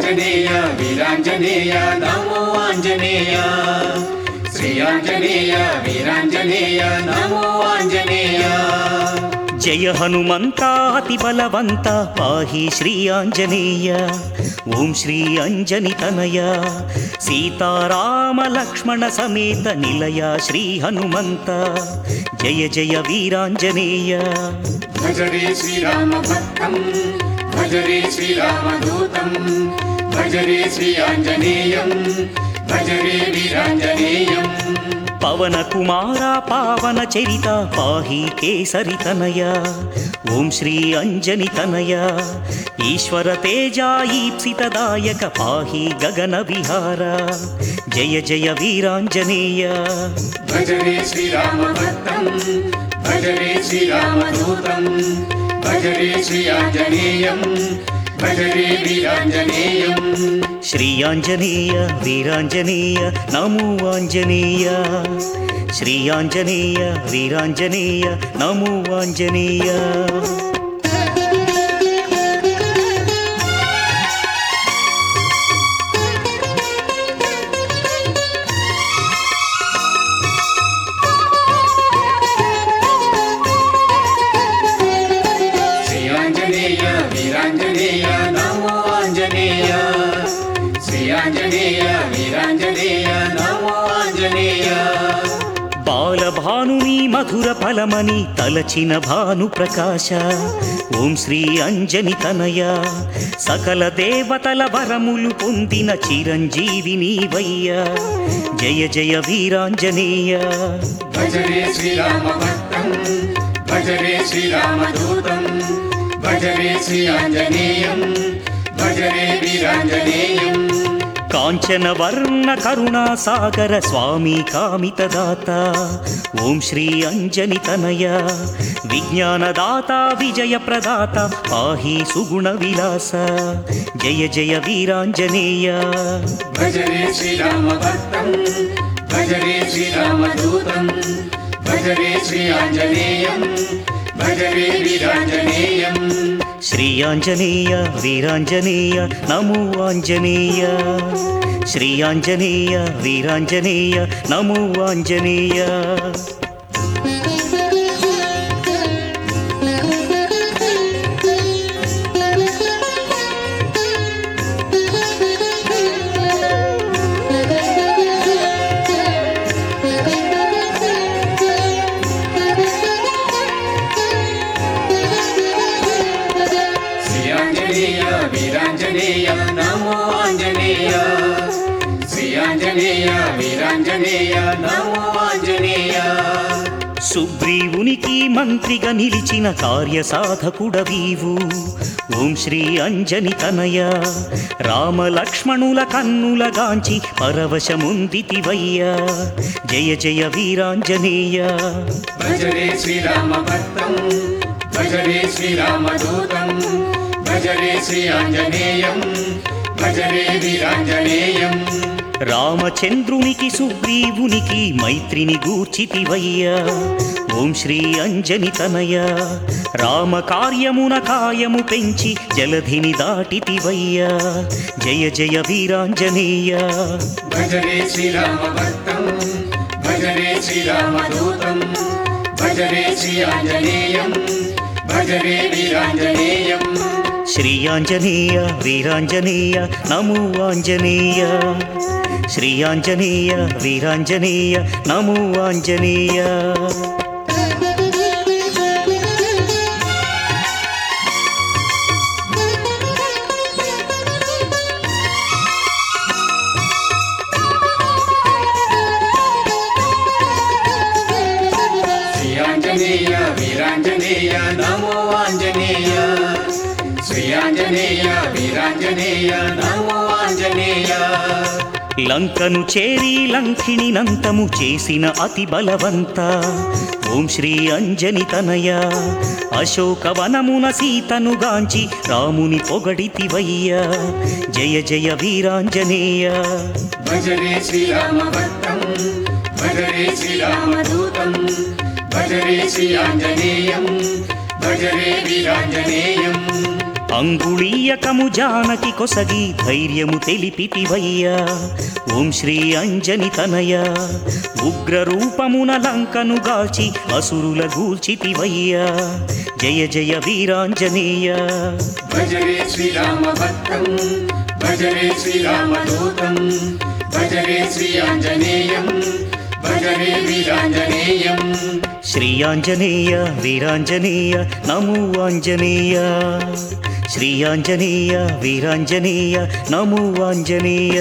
శ్రీయాంజనేయ వీరాంజనేయ నమో ఆంజనేయ శ్రీయాంజనేయ వీరాంజనేయ నమో ఆంజనేయ జయ హనుమంత అతి బలవంత పాహి శ్రీ ఆంజనేయ ఓం శ్రీ అంజని తనయ సీతారామ లక్ష్మణ సమేత నిలయ శ్రీ హనుమంత జయ జయ వీరాంజనేయ భజరే శ్రీరామ భక్తం భజరే శ్రీరామదూతం భజరే శ్రీయాంజనేయం భజరే వీరాంజనేయం పవన కుమార పావన చరిత పాహి కేసరి తనయ ఓం శ్రీ అంజని తనయ ఈశ్వర తేజాయీప్సితదాయక పాహి గగన విహార జయ జయ వీరాంజనేయ భజరే శ్రీరామ భక్తం భజరే శ్రీరామదూతం భజరే శ్రీయాంజనేయం భజరే వీరాంజనేయం శ్రీ ఆంజనేయ వీరాంజనేయ నమో ఆంజనేయ శ్రీ ఆంజనేయ వీరాంజనేయ నమో ఆంజనేయ శ్రీయాంజనేయ వీరాంజనేయ నమో ఆంజనేయ శ్రీయాంజనేయ వీరాంజనేయ నమో ఆంజనేయ బాలభానుని మధుర ఫలమని తలచిన భాను ప్రకాశ ఓం శ్రీ అంజని తనయ సకల దేవతల వరములు పొందిన చిరంజీవిని వయ్య జయ జయ వీరాంజనేయ భజరే శ్రీరామ భక్తం భజరే శ్రీరామదూతం భజరే శ్రీయాంజనేయం భజరే వీరాంజనేయం కాంచన వర్ణ కరుణా సాగర స్వామి కామితదాత ఓం శ్రీ అంజని తనయ విజ్ఞానదాత విజయ ప్రదాత పాహి సుగుణ విలాస జయ జయ వీరాంజనేయ భజరే శ్రీరామ భక్తం భజరే శ్రీరామదూతం భజరే శ్రీయాంజనేయం భజరే వీరాంజనేయం శ్రీ ఆంజనేయ వీరాంజనేయ నమో ఆంజనేయ శ్రీ ఆంజనేయ వీరాంజనేయ నమో ఆంజనేయ శ్రీయాంజనేయ వీరాంజనేయ నమో ఆంజనేయ శ్రీయాంజనేయ వీరాంజనేయ నమో ఆంజనేయ సుగ్రీవునికి మంత్రిగా నిలిచిన కార్య సాధకుడవీవు ఓం శ్రీ అంజని తనయ రామ లక్ష్మణుల కన్నులగాంచి పరవశముందితివయ్యా జయ జయ వీరాంజనేయ భజరే శ్రీరామ భక్తం భజరే శ్రీరామదూతం భజరే శ్రీయాంజనేయం భజరే వీరాంజనేయం రామచంద్రునికి సుగ్రీవునికి మైత్రిని గూర్చితివయ్యా ఓం శ్రీ అంజని తనయ రామ కార్యమున కాయము పెంచి జలధిని దాటితివయ్యా జయ జయ వీరాంజనేయ భజరే శ్రీరామ భక్తం భజరే శ్రీరామదూతం భజరే శ్రీయాంజనేయం భజరే వీరాంజనేయం శ్రీ ఆంజనేయ వీరాంజనేయ నమో ఆంజనేయ శ్రీ ఆంజనేయ వీరాంజనేయ నమో ఆంజనేయ శ్రీయాంజనేయ వీరాంజనేయ నమో ఆంజనేయ శ్రీయాంజనేయ వీరాంజనేయ నమో ఆంజనేయ లంకను చేరి లంకిణి నంతము చేసిన అతి బలవంత ఓం శ్రీ అంజని తనయ అశోకవనమున సీతను గాంచి రాముని పొగడితివయ్యా జయ జయ వీరాంజనేయ భజరే శ్రీరామ భక్తం భజరే శ్రీరామదూతం భజరే శ్రీయాంజనేయం భజరే వీరాంజనేయం అంగుళీయకము జానకి కొసగి ధైర్యము తెలిపితివయ్యా ఓం శ్రీ అంజని తనయ ఉగ్ర రూపమున లంకను గాల్చి అసురుల గూల్చితివయ్యా జయ జయ వీరాంజనేయ భజరే శ్రీరామ భక్తం భజరే శ్రీరామదూతం భజరే శ్రీ ఆంజనేయం భజరే వీరాంజనేయం శ్రీ ఆంజనేయ వీరాంజనేయ నమో ఆంజనేయ శ్రీ ఆంజనేయ వీరాంజనేయ నమో ఆంజనేయ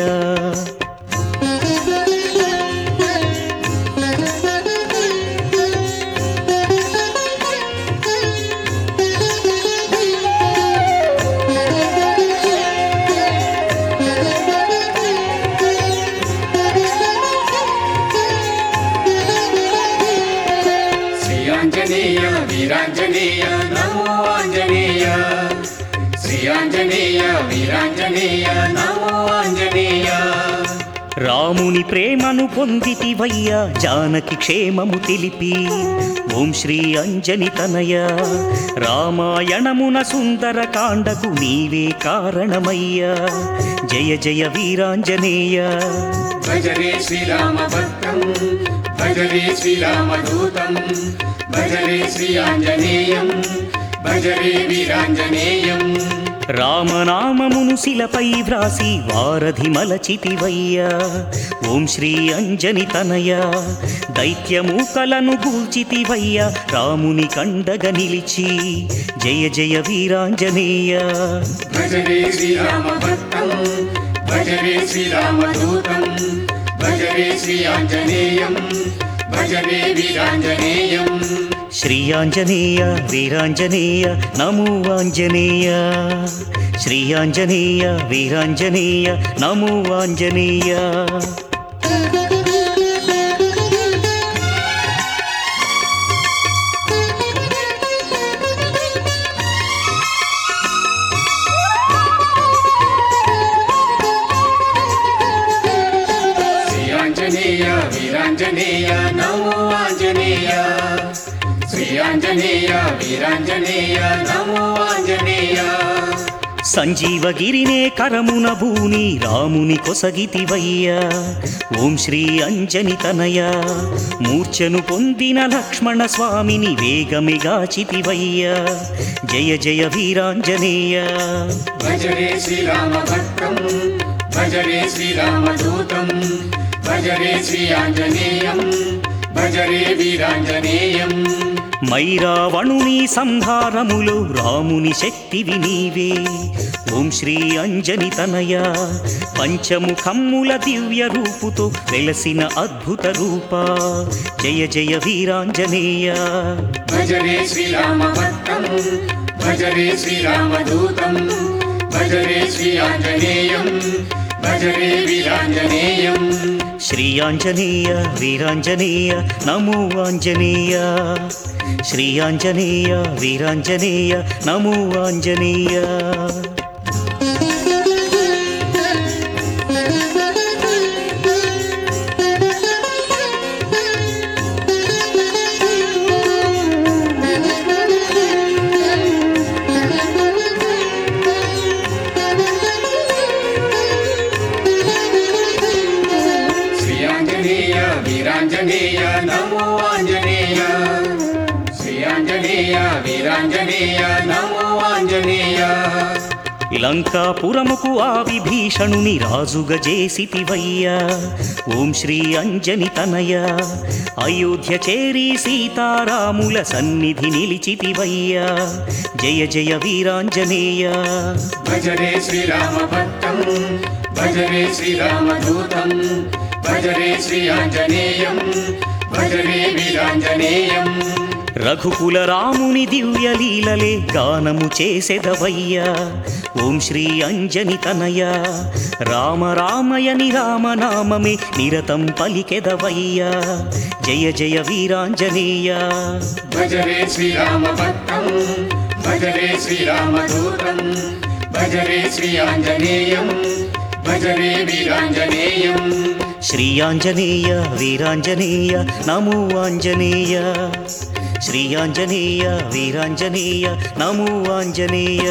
శ్రీ ఆంజనేయ వీరాంజనేయ నమో ఆంజనేయ శ్రీ ఆంజనేయ వీరాంజనేయ నమో ఆంజనేయ రాముని ప్రేమను పొందితివయ్యా జానకి క్షేమము తెలిపి ఓం శ్రీ అంజని తనయ రామాయణమున సుందర కాండకు నీవే కారణమయ్యా జయ జయ వీరాంజనేయ భజరే శ్రీరామ భక్తం భజరే శ్రీరామదూతం భజరే శ్రీ ఆంజనేయం భజరే వీరాంజనేయం రామనామమును శిలపై వ్రాసి వారధి మలచితివయ్యా ఓం శ్రీ అంజని తనయ దైత్యమూకలను గూల్చితివయ్యా రాముని కండగ నిలిచి జయ జయ వీరాంజనేయ భజరే శ్రీరామ భక్తం భజరే శ్రీరామదూతం భజరే శ్రీ ఆంజనేయం భజరే వీరాంజనేయం శ్రీ ఆంజనేయ వీరాంజనేయ నమో ఆంజనేయ శ్రీ ఆంజనేయ వీరాంజనేయ నమో ఆంజనేయ శ్రీ ఆంజనేయ వీరాంజనేయ నమో ఆంజనేయ శ్రీ ఆంజనేయ వీరాంజనేయ నమో ఆంజనేయ సంజీవగిరినే కరమున భూని రాముని కొసగితివయ్యా ఓం శ్రీ అంజని తనయ మూర్ఛను పొందిన లక్ష్మణ స్వామిని వేగమిగాచితివయ్యా జయ జయ వీరాంజనేయ భజరే శ్రీరామ భక్తం భజరే శ్రీరామదూతం భజరే శ్రీ ఆంజనేయం భజరే వీరాంజనేయం మైరావణుని సంహారములో రాముని శక్తివి నీవే ఓం శ్రీ అంజని తనయ పంచముఖమ్ముల దివ్య రూపుతో వెలసిన అద్భుత రూప జయ జయ వీరాంజనేయ భజరే శ్రీరామ భక్తం భజరే శ్రీరామదూతం భజరే శ్రీ ఆంజనేయం భజరే వీరాంజనేయం శ్రీ ఆంజనేయ వీరాంజనేయ నమో ఆంజనేయ శ్రీ ఆంజనేయ వీరాంజనేయ నమో ఆంజనేయ శ్రీ ఆంజనేయ వీరాంజనేయ నమో ఆంజనేయ శ్రీ ఆంజనేయ వీరాంజనేయ నమో ఆంజనేయ లంకాపురముకు ఆ విభీషణుని రాజుగా చేసితివయ్యా ఓం శ్రీ అంజని తనయ అయోధ్య చేరి సీతారాముల సన్నిధి నిలిచితివయ్యా జయ జయ వీరాంజనేయ భజరే శ్రీరామ భక్తం భజరే శ్రీరామదూతం భజరే శ్రీ ఆంజనేయం భజరే వీరాంజనేయం రఘుకుల రాముని దివ్య లీలలే గానము చేసెదవయ్యా ఓం శ్రీ అంజని తనయ రామ రామయని రామనామమే నిరతం పలికెదవయ్యా జయ జయ వీరాంజనేయ భజరే శ్రీరామ భక్తం భజరే శ్రీరామదూతం భజరే శ్రీ ఆంజనేయం భజరే వీరాంజనేయం శ్రీ ఆంజనేయ వీరాంజనేయ నమో ఆంజనేయ శ్రీ ఆంజనేయ వీరాంజనేయ నమో ఆంజనేయ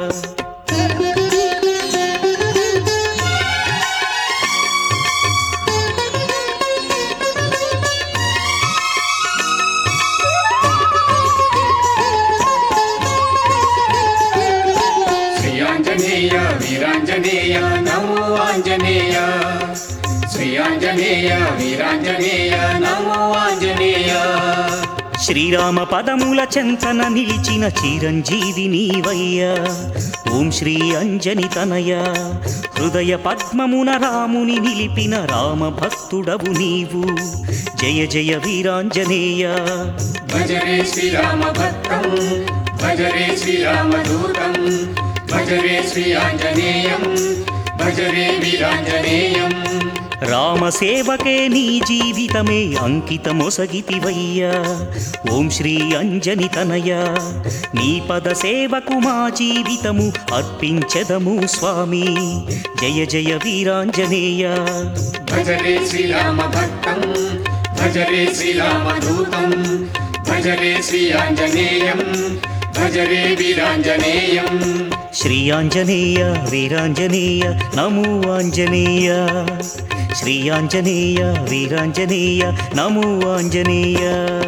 శ్రీ ఆంజనేయ వీరాంజనేయ నమో ఆంజనేయ శ్రీ ఆంజనేయ వీరాంజనేయ నమో ఆంజనేయ శ్రీరామ పదముల చెంతన నిలిచిన చిరంజీవి నీవయ్యా ఓం శ్రీ అంజని తనయ హృదయ పద్మమున రాముని నిలిపిన రామ భక్తుడవు నీవు జయ జయ వీరాంజనేయ భజరే శ్రీరామ భక్తం భజరే శ్రీరామ దూతం భజరే శ్రీ ఆంజనేయం భజరే వీరాంజనేయం రామ సేవకే నీ జీవితమే అంకితమొసగితివయ్యా ఓం శ్రీ అంజని తనయ నీ పద సేవకు మా జీవితము అర్పించెదము స్వామి జయ జయ వీరాంజనేయ భజరే శ్రీరామ భక్తం భజరే శ్రీరామ దూతం భజరే శ్రీ ఆంజనేయం భజరే వీరాంజనేయం శ్రీ ఆంజనేయ వీరాంజనేయ నమో ఆంజనేయ శ్రీ ఆంజనేయ వీరాంజనేయ నమో ఆంజనేయ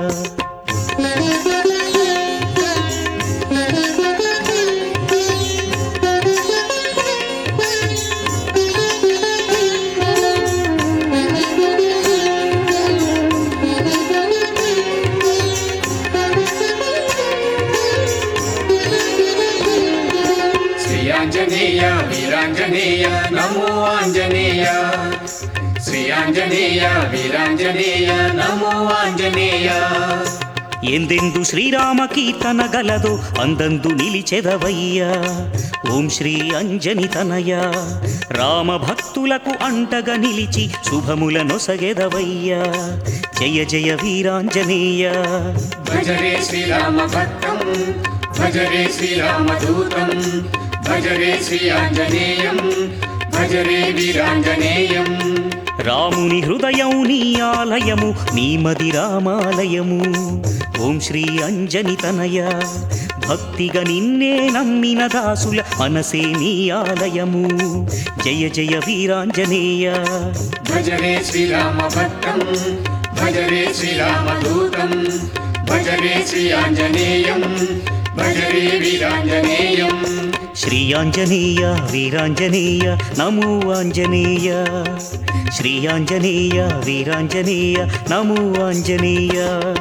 శ్రీ ఆంజనేయ వీరాంజనేయ నమో ఆంజనేయ శ్రీ ఆంజనేయ వీరాంజనేయ నమో ఆంజనేయ ఎందెందు శ్రీరామ కీర్తన గలదో అందందు నిలిచెదవయ్యా ఓం శ్రీ అంజని తనయ రామ భక్తులకు అంటగా నిలిచి శుభముల నొసగెదవయ్యా జయ జయ వీరాంజనేయ భజరే శ్రీరామ భక్తం భజరే శ్రీరామ దూతం భజరే శ్రీ ఆంజనేయం భజరే వీరాంజనేయం రాముని హృదయం నీ ఆలయము నీ మది రామాలయము ఓం శ్రీ అంజని తనయ భక్తిగా నిన్నే నమ్మిన దాసుల మనసే నీ ఆలయము జయ జయ వీరాంజనేయ భజరే శ్రీరామ భక్తం భజరే శ్రీరామ దూతం భజరే శ్రీ ఆంజనేయం భజరే వీరాంజనేయం శ్రీ ఆంజనేయ వీరాంజనేయ నమో ఆంజనేయ శ్రీ ఆంజనేయ వీరాంజనేయ నమో ఆంజనేయ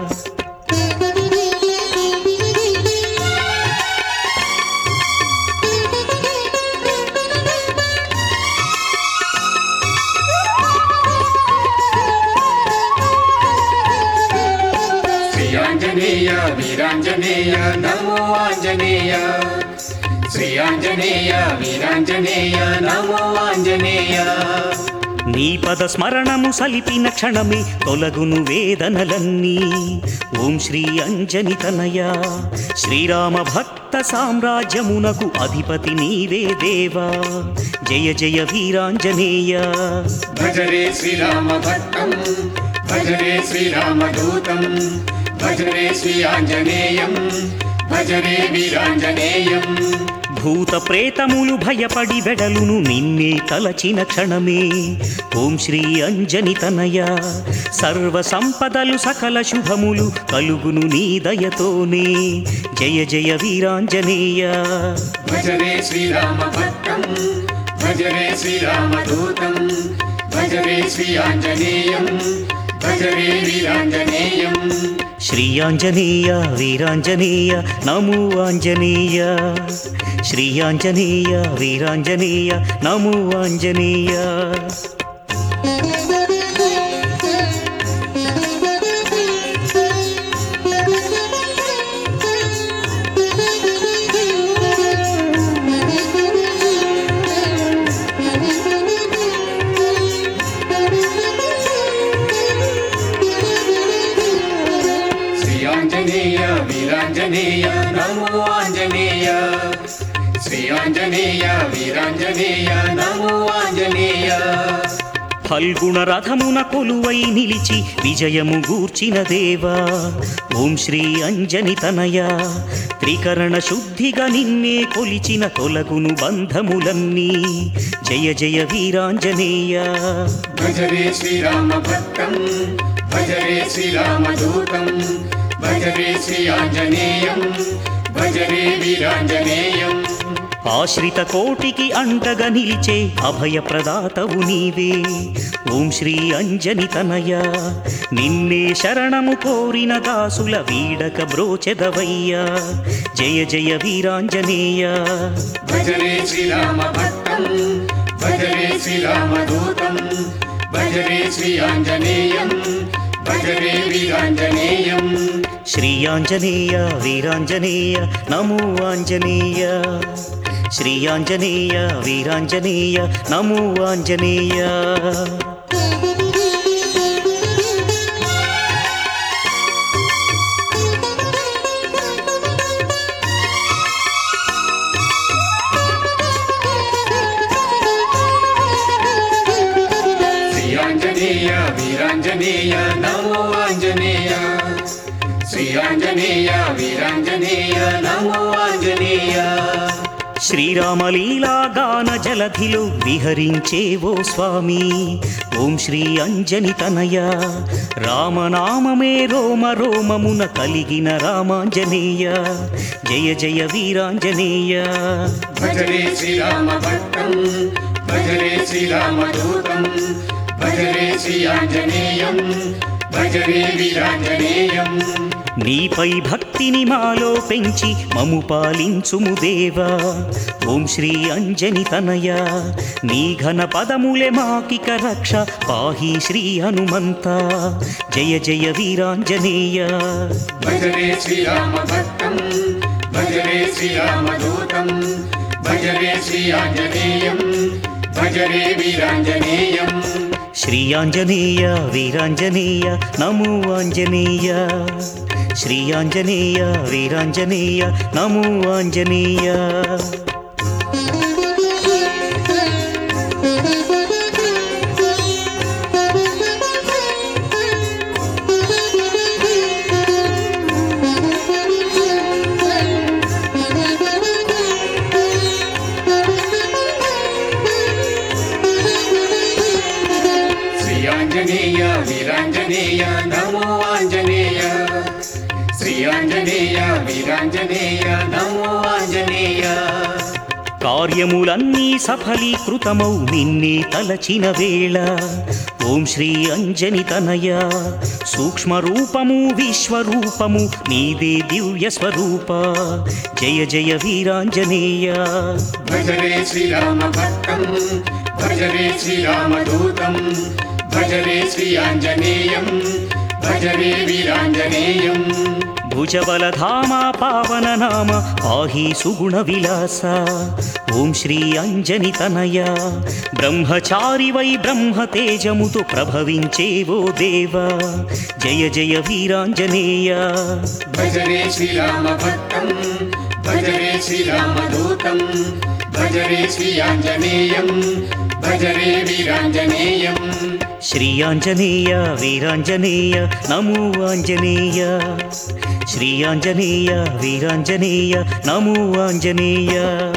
శ్రీ ఆంజనేయ వీరాంజనేయ నమో ఆంజనేయ శ్రీ ఆంజనేయ వీరాంజనేయ నమో ఆంజనేయ నీ పద స్మరణము సలిపిన క్షణమే తొలగును వేదనలన్నీ ఓం శ్రీ అంజని తనయ శ్రీరామ భక్త సామ్రాజ్యమునకు అధిపతి నీవే దేవా జయ జయ వీరాంజనేయ భజరే శ్రీరామ భక్తం భజరే శ్రీరామ దూతం భజరే శ్రీ ఆంజనేయం భజరే వీరాంజనేయం భూత ప్రేతములు భయపడి వెడలును నిన్నే తలచిన క్షణమే ఓం శ్రీ అంజని తనయ సర్వ సంపదలు సకల శుభములు కలుగును నీ దయతోనే జయ జయ వీరాంజనేయ భజరే శ్రీరామ భక్తం భజరే శ్రీరామ దూతం భజరే శ్రీ ఆంజనేయం భజరే వీరాంజనేయం శ్రీ ఆంజనేయ వీరాంజనేయ నమో ఆంజనేయ శ్రీ ఆంజనేయ వీరాంజనేయ నమో ఆంజనేయ శ్రీ ఆంజనేయ వీరాంజనేయ నమో ఆంజనేయ శ్రీ ఆంజనేయ వీరాంజనేయ నమో ఆంజనేయ ఫల్గుణ రథమున కొలువై నిలిచి విజయము గూర్చిన దేవా ఓం శ్రీ అంజని తనయ త్రికరణ శుద్ధిగా నిన్నే కొలిచిన తొలగును బంధములన్నీ జయ జయ వీరాంజనేయ భజరే శ్రీరామ భక్తం భజరే శ్రీరామదూతం భజరే శ్రీ ఆంజనేయం భజరే వీరాంజనేయం ఆశ్రిత కోటికి అండగా నిలిచే అభయ ప్రదాతవు నీవే ఓం శ్రీ అంజని తనయ నిన్నే శరణము కోరిన దాసుల వీడక బ్రోచెదవయ్యా జయ జయ వీరాంజనేయ భజరే శ్రీరామ భక్తం భజరే శ్రీరామదూతం భజరే శ్రీ ఆంజనేయం భజరే వీరాంజనేయం శ్రీ ఆంజనేయ వీరాంజనేయ నమో ఆంజనేయ శ్రీ ఆంజనేయ వీరాంజనేయ నమో ఆంజనేయ శ్రీ ఆంజనేయ వీరాంజనేయ నమో ఆంజనేయ శ్రీ ఆంజనేయ వీరాంజనేయ నమో ఆంజనేయ శ్రీరామలీలా గాన జలధిలో విహరించేవో స్వామి ఓం శ్రీ అంజని తనయ రామనామమే రోమ రోమమున కలిగిన రామాంజనేయ జయ జయ వీరాంజనేయ భజరే శ్రీరామ భక్తం భజరే శ్రీరామదూతం భజరే శ్రీ ఆంజనేయం భజరే వీరాంజనేయం నీపై భక్తిని మాలో పెంచి మము పాలించుము దేవా ఓం శ్రీ అంజని తనయ నీ ఘన పదములే మాకిక రక్ష పాహి శ్రీ హనుమంత జయ జయ వీరాంజనేయ భజరే శ్రీరామ భక్తం భజరే శ్రీరామదూతం భజరే శ్రీ ఆంజనేయం భజరే వీరాంజనేయం శ్రీ ఆంజనేయ వీరాంజనేయ నమో ఆంజనేయ శ్రీ ఆంజనేయ వీరాంజనేయ నమో ఆంజనేయ శ్రీ ఆంజనేయ వీరాంజనేయ నమో ఆంజనేయ శ్రీ ఆంజనేయ వీరాంజనేయ నమో ఆంజనేయ కార్యములన్నీ సఫలీకృతమౌ నిన్నే తలచిన వేళ ఓం శ్రీ అంజని తనయ సూక్ష్మ రూపము విశ్వరూపము నీదే దివ్య స్వరూప జయ జయ వీరాంజనేయ భజరే శ్రీరామ భక్తం భజరే శ్రీరామదూతం భజరే శ్రీ ఆంజనేయం భజరే వీరాంజనేయం భుజబలధామ పావన నామ పాహి సుగుణ విలాస ఓం శ్రీ అంజని తనయ బ్రహ్మచారి వై బ్రహ్మ తేజముతో ప్రభవించేవో దేవా జయ జయ వీరాంజనేయ భజరే శ్రీరామ భక్తం భజరే శ్రీరామదూతం భజరే శ్రీ ఆంజనేయం భజరే వీరాంజనేయం శ్రీ ఆంజనేయ వీరాంజనేయ నమో ఆంజనేయ శ్రీ ఆంజనేయ వీరాంజనేయ నమో ఆంజనేయ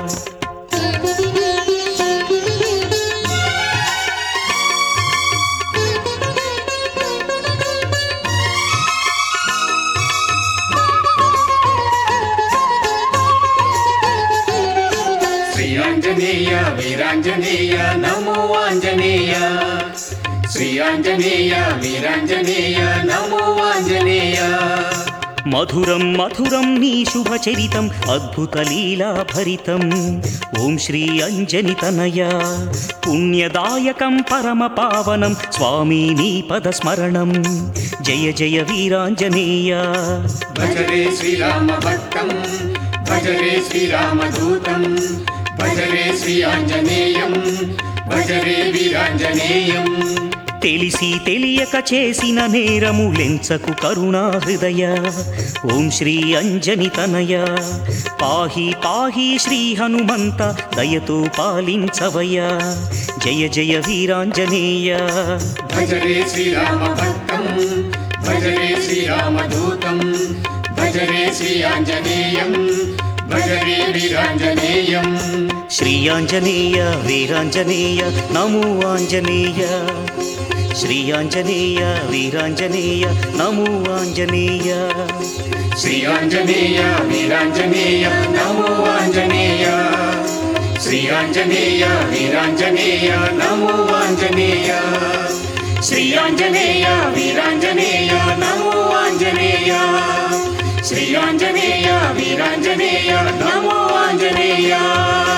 శ్రీ ఆంజనేయ వీరాంజనేయ నమో ఆంజనేయ శ్రీ ఆంజనేయ వీరాంజనేయ నమో ఆంజనేయ మధురం మధురం నీ శుభచరితం అద్భుత లీలా భరితం ఓం శ్రీ అంజని తనయ పుణ్యదాయకం పరమ పావనం స్వామి నీ పద స్మరణం జయ జయ వీరాంజనేయ భజరే శ్రీరామ భక్తం భజరే శ్రీరామదూతం భజరే శ్రీ ఆంజనేయం భజరే వీరాంజనేయం తెలిసి తెలియక చేసిన నేరము లెంచకు కరుణా హృదయ ఓం శ్రీ అంజని తనయ పాహి పాహి శ్రీ హనుమంత దయతో పాలించవయ్యా జయ జయ వీరాంజనేయ భజరే శ్రీరామ భక్తం భజరే శ్రీరామదూతం భజరే శ్రీ ఆంజనేయం భజరే వీరాంజనేయం శ్రీ ఆంజనేయ వీరాంజనేయ నమో ఆంజనేయ శ్రీ ఆంజనేయ వీరాంజనేయ నమో ఆంజనేయ శ్రీ ఆంజనేయ వీరాంజనేయ నమో ఆంజనేయ శ్రీ ఆంజనేయ వీరాంజనేయ నమో ఆంజనేయ శ్రీ ఆంజనేయ వీరాంజనేయ నమో ఆంజనేయ శ్రీ ఆంజనేయ వీరాంజనేయ నమో ఆంజనేయ